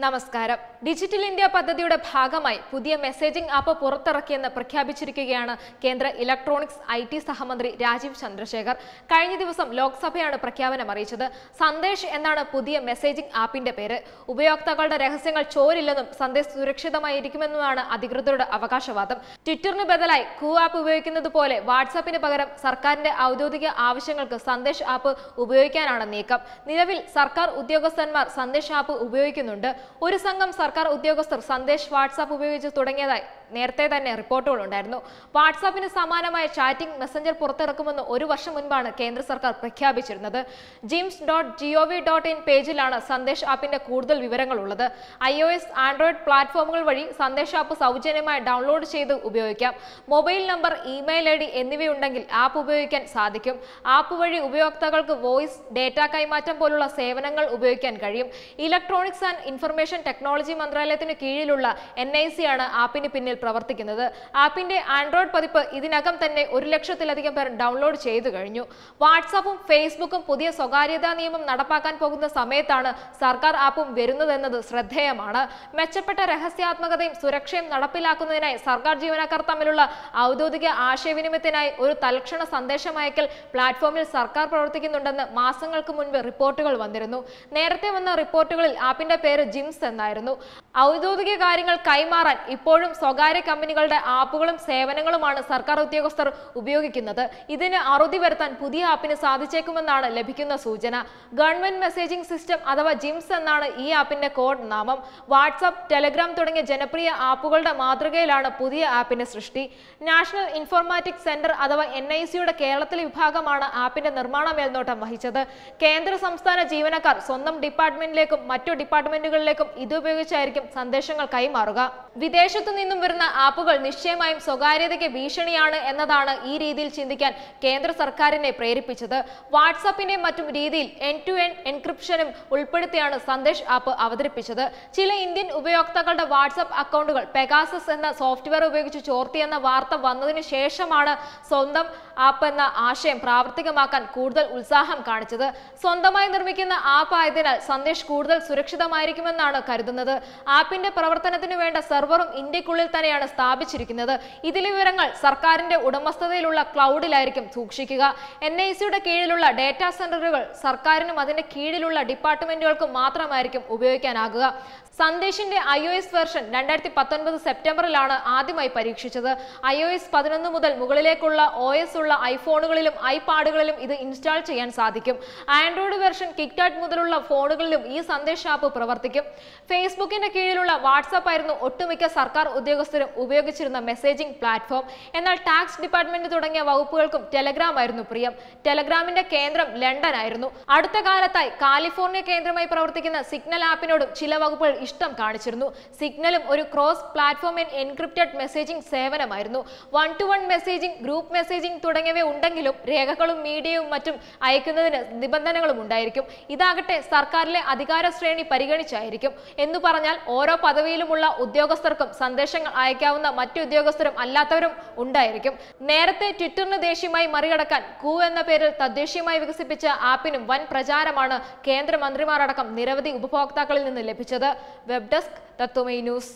നമസ്കാരം digital India പദ്ധതിയുടെ ഭാഗമായി പുതിയ മെസ്സേജിംഗ് ആപ്പ് പുറത്തിറക്കിയെന്ന് പ്രഖ്യാപിച്ചിരിക്കുകയാണ് കേന്ദ്ര ഇലക്ട്രോണിക്സ് ഐ ടി സഹമന്ത്രി രാജീവ് ചന്ദ്രശേഖർ കഴിഞ്ഞ ദിവസം ലോക്സഭയാണ് പ്രഖ്യാപനം അറിയിച്ചത് സന്ദേശ് എന്നാണ് പുതിയ മെസ്സേജിംഗ് ആപ്പിന്റെ പേര് ഉപയോക്താക്കളുടെ രഹസ്യങ്ങൾ ചോരില്ലെന്നും സന്ദേശ് സുരക്ഷിതമായിരിക്കുമെന്നുമാണ് അധികൃതരുടെ അവകാശവാദം ട്വിറ്ററിന് ബദലായി കൂ ആപ്പ് ഉപയോഗിക്കുന്നത് പോലെ വാട്സാപ്പിന് പകരം സർക്കാരിന്റെ ഔദ്യോഗിക ആവശ്യങ്ങൾക്ക് സന്ദേശ് ആപ്പ് ഉപയോഗിക്കാനാണ് നീക്കം നിലവിൽ സർക്കാർ ഉദ്യോഗസ്ഥന്മാർ സന്ദേശ് ആപ്പ് ഉപയോഗിക്കുന്നുണ്ട് ഒരു സംഘം സർക്കാർ ഉദ്യോഗസ്ഥർ സന്ദേശ് വാട്സാപ്പ് ഉപയോഗിച്ച് തുടങ്ങിയതായി നേരത്തെ തന്നെ റിപ്പോർട്ടുകൾ ഉണ്ടായിരുന്നു വാട്സാപ്പിന് സമാനമായ ചാറ്റിംഗ് മെസ്സഞ്ചർ പുറത്തിറക്കുമെന്ന് ഒരു വർഷം മുൻപാണ് കേന്ദ്ര സർക്കാർ പ്രഖ്യാപിച്ചിരുന്നത് GIMS dot G O V dot in പേജിലാണ് സന്ദേശ് ആപ്പിന്റെ കൂടുതൽ വിവരങ്ങൾ ഉള്ളത് ഐ ഒ എസ് ആൻഡ്രോയിഡ് പ്ലാറ്റ്ഫോമുകൾ വഴി സന്ദേശ് ആപ്പ് സൗജന്യമായി ഡൗൺലോഡ് ചെയ്ത് ഉപയോഗിക്കാം mobile number email I D എന്നിവയുണ്ടെങ്കിൽ ആപ്പ് ഉപയോഗിക്കാൻ സാധിക്കും ആപ്പ് വഴി ഉപയോക്താക്കൾക്ക് വോയിസ് ഡേറ്റ കൈമാറ്റം പോലുള്ള സേവനങ്ങൾ ഉപയോഗിക്കാൻ കഴിയും ഇലക്ട്രോണിക്സ് ആൻഡ് ഇൻഫർമേഷൻ ടെക്നോളജി മന്ത്രാലയത്തിന് കീഴിലുള്ള എൻ ഐ സി ആണ് ആപ്പിന് പിന്നിൽ പ്രവർത്തിക്കുന്നത് ആപ്പിന്റെ ആൻഡ്രോയിഡ് പതിപ്പ് ഇതിനകം തന്നെ ഒരു ലക്ഷത്തിലധികം പേർ ഡൗൺലോഡ് ചെയ്തു കഴിഞ്ഞു വാട്സാപ്പും ഫേസ്ബുക്കും പുതിയ സ്വകാര്യതാ നിയമം നടപ്പാക്കാൻ പോകുന്ന സമയത്താണ് സർക്കാർ ആപ്പും വരുന്നതെന്നത് ശ്രദ്ധേയമാണ് മെച്ചപ്പെട്ട രഹസ്യാത്മകതയും സുരക്ഷയും നടപ്പിലാക്കുന്നതിനായി സർക്കാർ ജീവനക്കാർ തമ്മിലുള്ള ഔദ്യോഗിക ആശയവിനിമയത്തിനായി ഒരു തൽക്ഷണ സന്ദേശമയക്കൽ പ്ലാറ്റ്ഫോമിൽ സർക്കാർ പ്രവർത്തിക്കുന്നുണ്ടെന്ന് മാസങ്ങൾക്ക് മുൻപ് റിപ്പോർട്ടുകൾ വന്നിരുന്നു നേരത്തെ വന്ന റിപ്പോർട്ടുകളിൽ ആപ്പിന്റെ പേര് ജിംസ് എന്നായിരുന്നു ഔദ്യോഗിക കാര്യങ്ങൾ കൈമാറാൻ ഇപ്പോഴും സ്വകാര്യ കമ്പനികളുടെ ആപ്പുകളും സേവനങ്ങളുമാണ് സർക്കാർ ഉദ്യോഗസ്ഥർ ഉപയോഗിക്കുന്നത് ഇതിന് അറുതി വരുത്താൻ പുതിയ ആപ്പിന് സാധിച്ചേക്കുമെന്നാണ് ലഭിക്കുന്ന സൂചന ഗവൺമെന്റ് മെസ്സേജിംഗ് സിസ്റ്റം അഥവാ ജിംസ് എന്നാണ് ഈ ആപ്പിന്റെ കോഡ് നാമം വാട്സാപ്പ് ടെലഗ്രാം തുടങ്ങിയ ജനപ്രിയ ആപ്പുകളുടെ മാതൃകയിലാണ് പുതിയ ആപ്പിന്റെ സൃഷ്ടി നാഷണൽ ഇൻഫോർമാറ്റിക്സ് സെന്റർ അഥവാ എൻ ഐ സിയുടെ കേരളത്തിലെ വിഭാഗമാണ് ആപ്പിന്റെ നിർമ്മാണ മേൽനോട്ടം വഹിച്ചത് കേന്ദ്ര സംസ്ഥാന ജീവനക്കാർ സ്വന്തം ഡിപ്പാർട്ട്മെന്റിലേക്കും മറ്റു ഡിപ്പാർട്ട്മെന്റുകളിലേക്കും ഇതുപയോഗിച്ചായിരിക്കും സന്ദേശങ്ങൾ കൈമാറുക വിദേശത്തു നിന്നും വരുന്ന ആപ്പുകൾ നിശ്ചയമായും സ്വകാര്യതയ്ക്ക് ഭീഷണിയാണ് എന്നതാണ് ഈ രീതിയിൽ ചിന്തിക്കാൻ കേന്ദ്ര സർക്കാരിനെ പ്രേരിപ്പിച്ചത് വാട്സാപ്പിന്റെ മറ്റും രീതിയിൽ എൻ ടു എൻ എൻക്രിപ്ഷനും ഉൾപ്പെടുത്തിയാണ് സന്ദേശ് ആപ്പ് അവതരിപ്പിച്ചത് ചില ഇന്ത്യൻ ഉപയോക്താക്കളുടെ വാട്സാപ്പ് അക്കൗണ്ടുകൾ പെഗാസസ് എന്ന സോഫ്റ്റ്വെയർ ഉപയോഗിച്ച് ചോർത്തിയെന്ന വാർത്ത വന്നതിന് ശേഷമാണ് സ്വന്തം ആപ്പ് എന്ന ആശയം പ്രാവർത്തികമാക്കാൻ കൂടുതൽ ഉത്സാഹം കാണിച്ചത് സ്വന്തമായി നിർമ്മിക്കുന്ന ആപ്പ് ആയതിനാൽ സന്ദേശ് കൂടുതൽ സുരക്ഷിതമായിരിക്കുമെന്നാണ് കരുതുന്നത് ആപ്പിന്റെ പ്രവർത്തനത്തിന് വേണ്ട സെർവറും ഇന്ത്യക്കുള്ളിൽ തന്നെയാണ് സ്ഥാപിച്ചിരിക്കുന്നത് ഇതിലെ വിവരങ്ങൾ സർക്കാരിന്റെ ഉടമസ്ഥതയിലുള്ള ക്ലൗഡിലായിരിക്കും സൂക്ഷിക്കുക എൻ ഐ സിയുടെ കീഴിലുള്ള ഡേറ്റാ സെന്ററുകൾ സർക്കാരിനും അതിന്റെ കീഴിലുള്ള ഡിപ്പാർട്ട്മെന്റുകൾക്കും മാത്രമായിരിക്കും ഉപയോഗിക്കാനാകുക സന്ദേശിന്റെ ഐ ഒ എസ് വെർഷൻ രണ്ടായിരത്തി പത്തൊൻപത് സെപ്റ്റംബറിലാണ് ആദ്യമായി പരീക്ഷിച്ചത് ഐ ഒ എസ് പതിനൊന്ന് മുതൽ മുകളിലേക്കുള്ള ഒ എസ് ഉള്ള ഐഫോണുകളിലും ഐപാഡുകളിലും ഇത് ഇൻസ്റ്റാൾ ചെയ്യാൻ സാധിക്കും ആൻഡ്രോയിഡ് വെർഷൻ കിക്ടാറ്റ് മുതലുള്ള ഫോണുകളിലും ഈ സന്ദേശ ആപ്പ് പ്രവർത്തിക്കും ഫേസ്ബുക്കിന്റെ കീഴിലുള്ള വാട്സാപ്പ് ആയിരുന്നു ഒട്ടുമിക്ക സർക്കാർ ഉദ്യോഗസ്ഥരും ഉപയോഗിച്ചിരുന്ന മെസ്സേജിംഗ് പ്ലാറ്റ്ഫോം എന്നാൽ ടാക്സ് ഡിപ്പാർട്ട്മെന്റ് തുടങ്ങിയ വകുപ്പുകൾക്കും ടെലഗ്രാം ആയിരുന്നു പ്രിയം ടെലഗ്രാമിന്റെ കേന്ദ്രം ലണ്ടൻ ആയിരുന്നു അടുത്ത കാലത്തായി കാലിഫോർണിയ കേന്ദ്രമായി പ്രവർത്തിക്കുന്ന സിഗ്നൽ ആപ്പിനോടും ചില വകുപ്പുകൾ ഇഷ്ടം കാണിച്ചിരുന്നു സിഗ്നലും ഒരു cross platform and encrypted messaging സേവനമായിരുന്നു one to one messaging group messaging തുടങ്ങിയവ ഉണ്ടെങ്കിലും രേഖകളും മീഡിയയും മറ്റും അയക്കുന്നതിന് നിബന്ധനകളും ഉണ്ടായിരിക്കും ഇതാകട്ടെ സർക്കാരിലെ അധികാര ശ്രേണി പരിഗണിച്ചായിരിക്കും എന്ന് പറഞ്ഞാൽ ഓരോ പദവിയിലുമുള്ള ഉദ്യോഗസ്ഥർക്കും സന്ദേശങ്ങൾ അയക്കാവുന്ന മറ്റു ഉദ്യോഗസ്ഥരും അല്ലാത്തവരും ഉണ്ടായിരിക്കും നേരത്തെ ട്വിറ്ററിന് ദേശീയമായി മറികടക്കാൻ കൂ എന്ന പേരിൽ തദ്ദേശീയമായി വികസിപ്പിച്ച ആപ്പിനും വൻ പ്രചാരമാണ് കേന്ദ്രമന്ത്രിമാർ അടക്കം നിരവധി ഉപഭോക്താക്കളിൽ നിന്ന് ലഭിച്ചത് web desk Tattvamayi news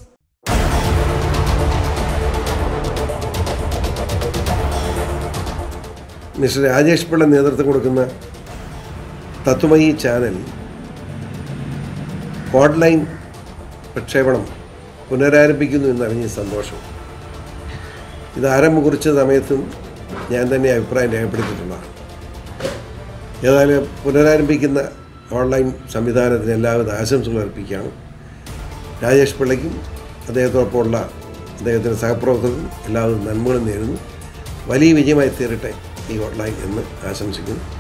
mister Rajesh Pillai നേതൃത്വം കൊടുക്കുന്ന തത്വമയി ചാനൽ ഓൺലൈൻ പ്രക്ഷേപണം പുനരാരംഭിക്കുന്നു എന്നറിഞ്ഞ സന്തോഷം ഇത് ആരംഭം കുറിച്ച സമയത്തും ഞാൻ തന്നെ അഭിപ്രായം രേഖപ്പെടുത്തിയിട്ടുള്ളതാണ് ഏതായാലും പുനരാരംഭിക്കുന്ന ഓൺലൈൻ സംവിധാനത്തിന് എല്ലാവിധ ആശംസകൾ അർപ്പിക്കുകയാണ് രാജേഷ് പിള്ളയ്ക്കും അദ്ദേഹത്തോടൊപ്പമുള്ള അദ്ദേഹത്തിൻ്റെ സഹപ്രവർത്തകർക്കും എല്ലാവിധ നന്മകളും നേരുന്നു വലിയ വിജയമായി തീരട്ടെ ഈ ഓൺലൈൻ എന്ന് ആശംസിക്കുന്നു